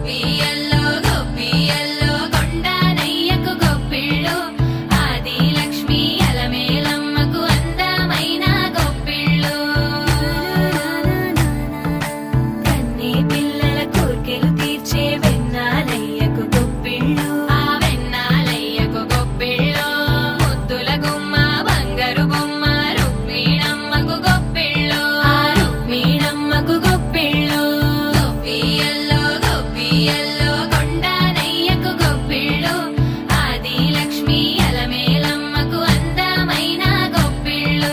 గొప్పియల్లో గొప్పియల్లో కొండనయ్యకు గొప్పిళ్ళు ఆది లక్ష్మి అలమేలమ్మకు అందమైన గొప్పిళ్ళు కన్నీ పిల్లల కోర్కెలు తీర్చే వెన్నాలయ్యకు గొప్పిళ్ళు ఆ వెన్నాలయ్యకు గొప్పిళ్ళు ముద్దుల గుమ్మ బంగారు బొమ్మ రుక్మిణమ్మకు గొప్పిళ్ళు ఆ రుక్మిణమ్మకు గొప్పిళ్ళు గొప్పియల్లో గొప్పియల్లో కొండనయ్యకు గొప్పిళ్ళు ఆది లక్ష్మి అలమేలమ్మకు అందమైన గొప్పిళ్ళు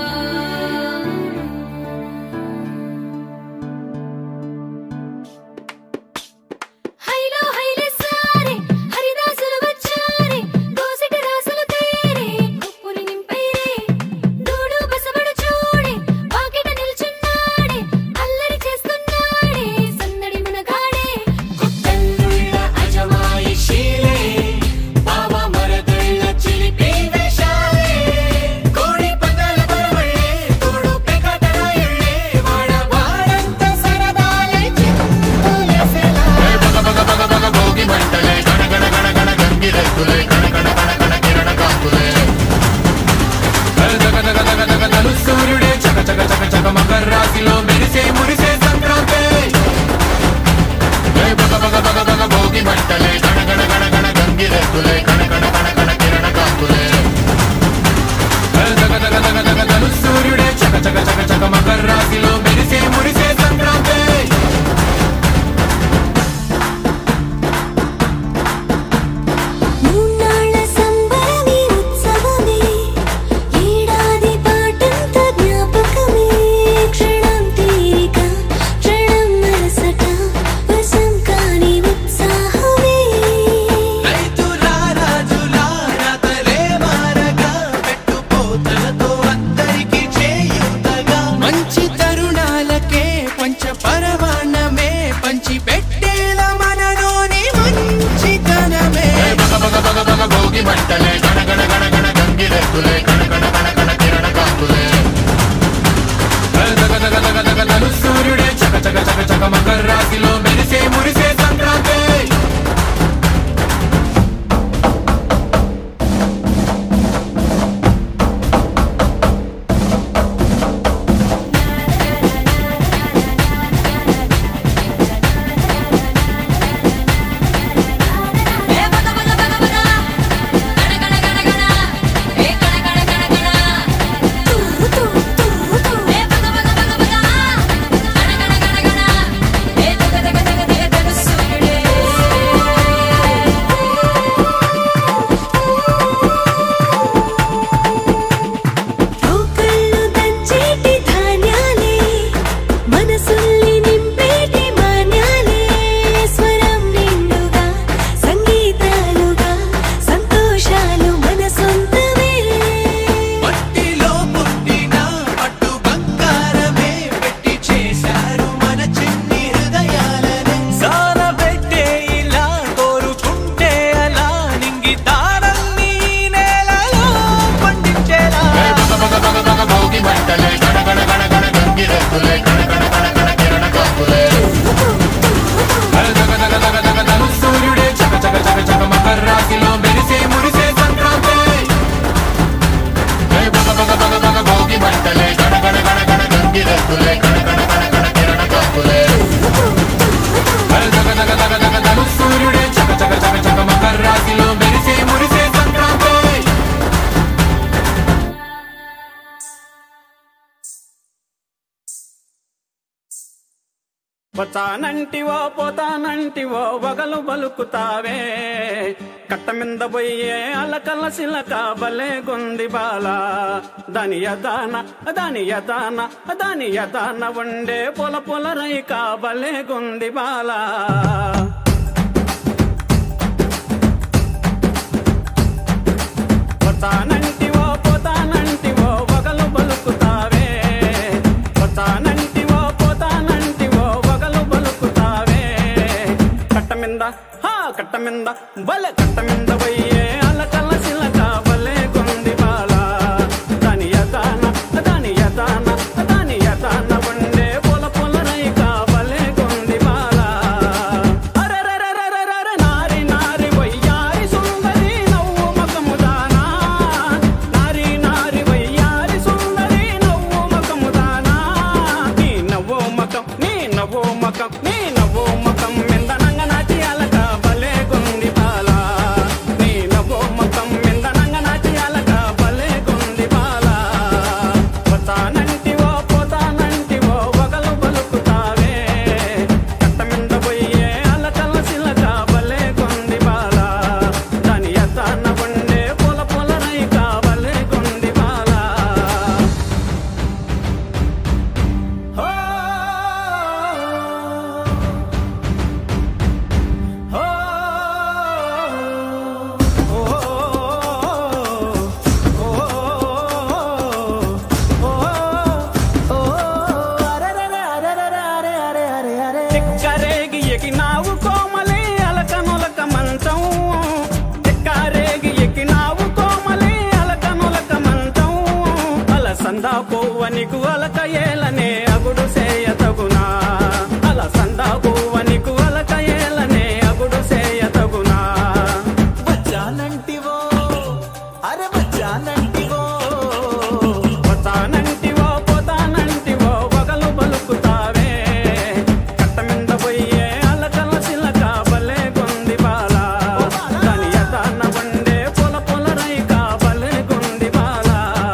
హైలో హైలే సారే హరిదాసులు వచ్చారే దోసిట రాసులు తేరే కొప్పులు నింపైరే దూడు బసబడు చూడే వాకిట నిల్చున్నాడే అల్లరి చేస్తున్నాడే సందడి మునగాడే కొత్తల్లుళ్ళ అజమాయిషీలే బావ మరదళ్ళ చిలిపి వేషాలే కోడి పందాల బరవళ్ళే తోడు పెకటరాయుళ్ళే వాడ వాడంత సరదాలే చిందులేసేలా బగ బగ బగ బగ భోగి మంటలే గణ గణ గణ గణ గంగిరెద్దులే గణ గణ గణ గణ కిరణ కాంతులే దగ దగ దగ దగ తలు సూర్యుడే చక చక చక చక మకర రాశిలో మెరిసే మురిసే సంక్రాంతి ఏ బగ బగ బగ బగ భోగి మంటలే గణ గణ గణ గణ గంగిరెద్దులే గణ గణ గణ గణ కిరణ కాంతులే దగ దగ దగ దగ తలు సూర్యుడే చక చక చక చక మకర రాశిలో మెరిసే మురిసే సంక్రాంతి మూన్నాళ్ళ సంబరమే ఉత్సవమే ఏడాది పాటంత జ్ఞాపకమే క్షణం తీరిక క్షణం నరసట వశం కాని ఉత్సాహమే రైతులా రాజులా రాతలే మారగా పెట్టుపోతలతో అందరికీ చేయూతగా మంచి తరుణాలకే పంచ పరమాన్నమే పంచి పెట్టేల మనలోని మంచితనమే బగ బగ బగ బగ భోగి మంటలే గణ గణ గణ గణ గంగిరెద్దులే గణ గణ గణ గణ కిరణ కాంతులే దగ దగ దగ దగ తలు సూర్యుడే చక చక చక చక మకర రాశిలో మెరిసే మురిసే సంక్రాంతి ఏ బగ బగ బగ బగ గణ గణ గణ గణ ఏ గణ గణ గణ గణ ఏ బగ బగ బగ బగ గణ గణ గణ గణ ఏ దగ దగ దగ దగ దగ సూర్యుడే రోకళ్ళు దంచేటి ధాన్యాలే మనసుల్ని నింపేటి మాన్యాలే స్వరం నిండుగా సంగీతాలుగా సంతోషాలు మన సొంతమే మట్టిలో పుట్టిన పట్టు బంగారమే పెట్టి చేశారు మన చిన్ని హృదయాలనే సార పెట్టే ఇలా కోరుకుంటే అలా నింగి తారల్ని నేలలో పండించేలా బగ బగ బగ బగ భోగి మంటలే గణ గణ గణ గణ గంగిరెద్దులే గణ గణ గణ గణ కిరణ కాంతులే దగ దగ దగ దగ తలు సూర్యుడే చక చక చక చక మకర రాశిలో మెరిసే మురిసే సంక్రాంతి ఏ బగ బగ బగ బగ భోగి మంటలే గణ గణ గణ గణ గంగిరెద్దులే గణ గణ గణ గణ కిరణ కాంతులే దగ దగ దగ దగ తలు సూర్యుడే చక చక చక చక మకర రాశిలో మెరిసే మురిసే సంక్రాంతి పోతానంటివో పోతానంటివో వగలు బలుకుతావే కట్ట మింద పోయే అలకల సిలక బలే గుంది బాల దాని యదాన దాని యదాన దాని యదాన ఉండే పొల పొల రైక బలే గుంది బాల పోతానంటివో పోతానంటివో వగలు బలుకుతావే పోతానంటివో పోతానంటివో వగలు బలుకుతావే కట్ట మింద హా కట్ట మింద బలే కట్ట మింద పోయే అలకల సిలక బలే గుంది బాల దాని యదాన దాని యదాన దాని యదాన ఉండే పొల పొల రైక బలే గుంది బాల అరే చిక్కరేగి ఎగినావు కోమలి అలక నులక మంచం చిక్కరేగి ఎగినావు కోమలి అలక నులక మంచం అలసందా పువ్వ నీకు అలక ఏలనే అగుడు సేయ తగునా అలసందా పువ్వ నీకు అలక ఏలనే అగుడు సేయ తగునా వచ్చానంటివో అరే వచ్చానంటివో పోతానంటివో పోతానంటివో వగలు బలుకుతావే కట్ట మీద పోయే అలకల సిలక బలే కొంది బాల దాని ఎదాన బండే పొల పొల రైక బలే కొంది బాల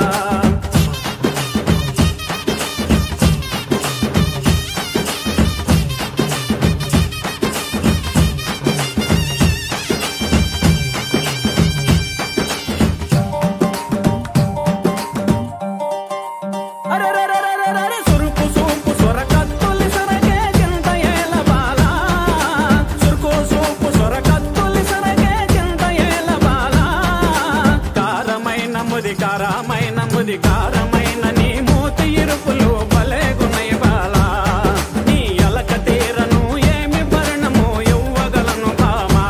అరెరెరెరెరెరె సురుకు సూపు సొరకత్తులి సొరగే చింత ఏల బాల సురుకు సూపు సొరకత్తులి సొరగే చింత ఏల బాల కారమైన ముది కారమైన ముది కారమైన నీ మూతి ఇరుపులు భలే గుణయ బాల నీ అలక తీరను ఏమి భరణము ఇవ్వగలను బామా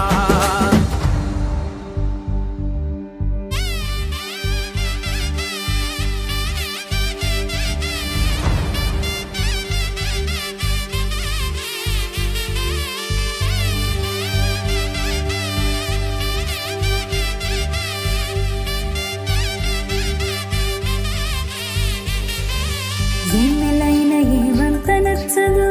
ఎన్నెలైన ఏమంత నచ్చదు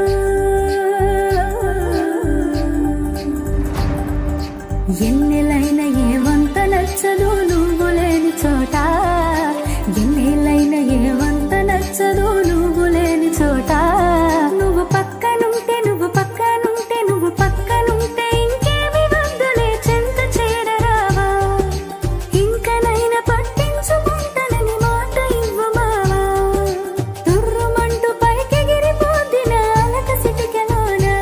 ఎన్నెలైన ఏమంత నచ్చదు నువ్వు లేని చోట ఎన్నెలైన ఏమంత నచ్చదు నువ్వు లేని చోట నువ్వు పక్కనుంటే నువ్వు పక్కనుంటే నువ్వు పక్కనుంటే ఇంకేమి వద్దులే చెంత చేరరావా ఇంకనైనా పట్టించుకుంటానని మాట ఇవ్వు మావా తుర్రుమంటూ పైకెగిరిపోద్దిన అలక సిటికెలోనా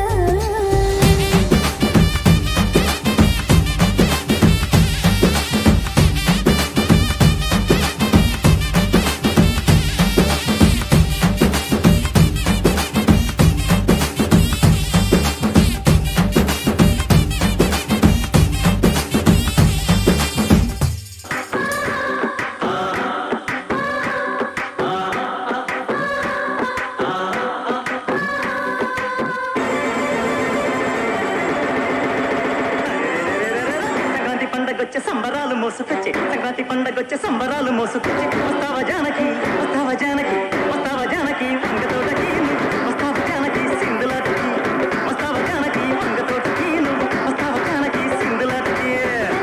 సంక్రాంతి పండగొచ్చే సంబరాలు మోసుకొచ్చే సంక్రాంతి పండగొచ్చే సంబరాలు మోసుకొచ్చే వస్తావా జానకి వస్తావా జానకి వస్తావా జానకి వంగతోటకి వస్తావా జానకి సింధులాటకి వస్తావా జానకి వంగతోటకి నువ్వు వస్తావా జానకి సింధులాటకి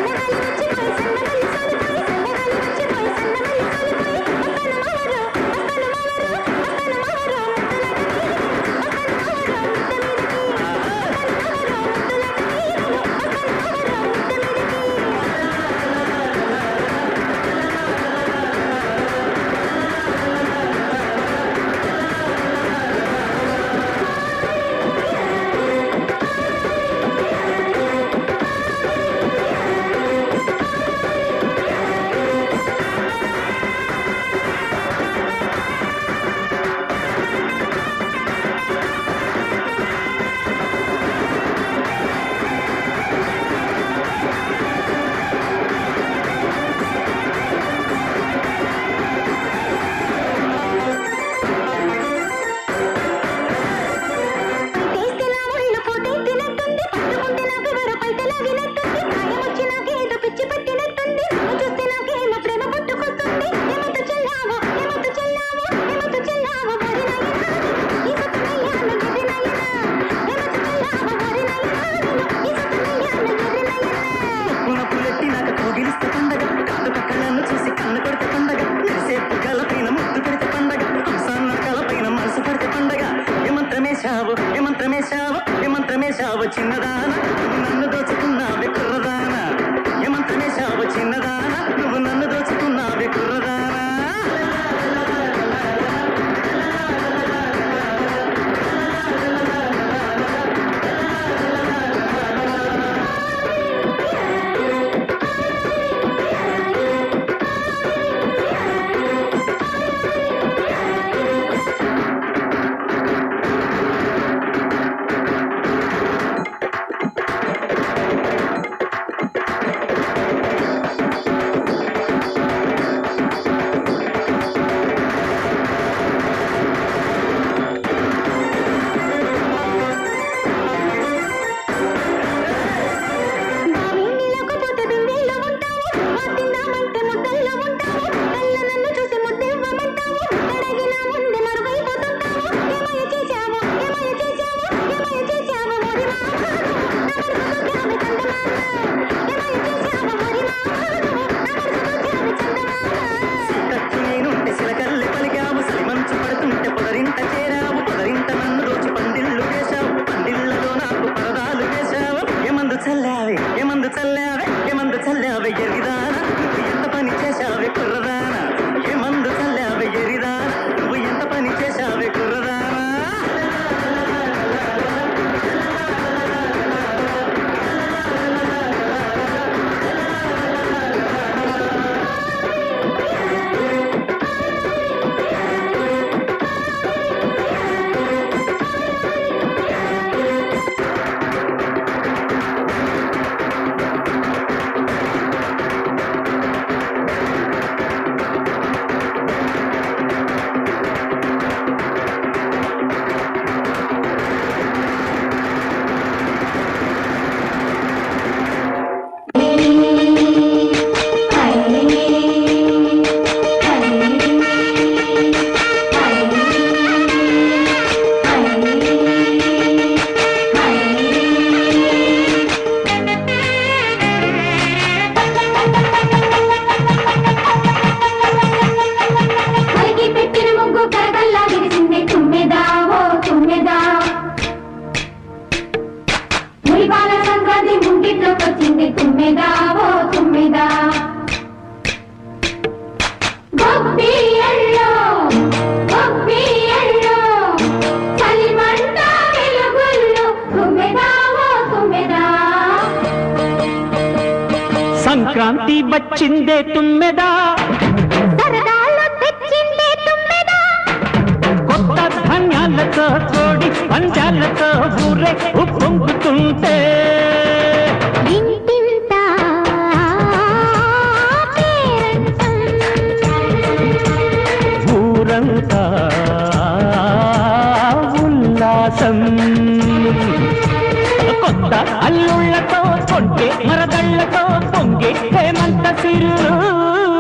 పున పులెట్టి నాకు కోగిలిస్తే పండగ కాదు పక్క నన్ను చూసి కన్ను కొడితే పండగ సేపు గలపైన ముద్దు పెడితే పండగ హంసాన్న కలపైన మనసు పడితే పండగ ఏమంత్రమేశావు ఏమంత్రమేశావు ఏమంత్రమేశావు చిన్నదాన నువ్వు నన్ను దోచుకున్నావే కుర్రదాన ఏమంత్రమేశావు చిన్నదాన నువ్వు నన్ను దోచుకున్నావే కుర్రదానా తుమ్మెదా ఓ తుమ్మెదా గొబ్బియల్లో గొబ్బియల్లో చలిమంట వెలుగుల్లో తుమ్మెదా ఓ తుమ్మెదా సంక్రాంతి వచ్చిందే తుమ్మెదా సరదాలు తెచ్చిందే తుమ్మెదా కొత్త ధాన్యాలతో కోడి పంజాలతో ఊరే ఉప్పొంగుతుంటే ఇంటింత పేరంటం ఊరంతా ఉల్లాసం కొత్త అల్లుళ్ళతో కొంటే మరదళ్ళతో పొంగే హేమంత సిరులు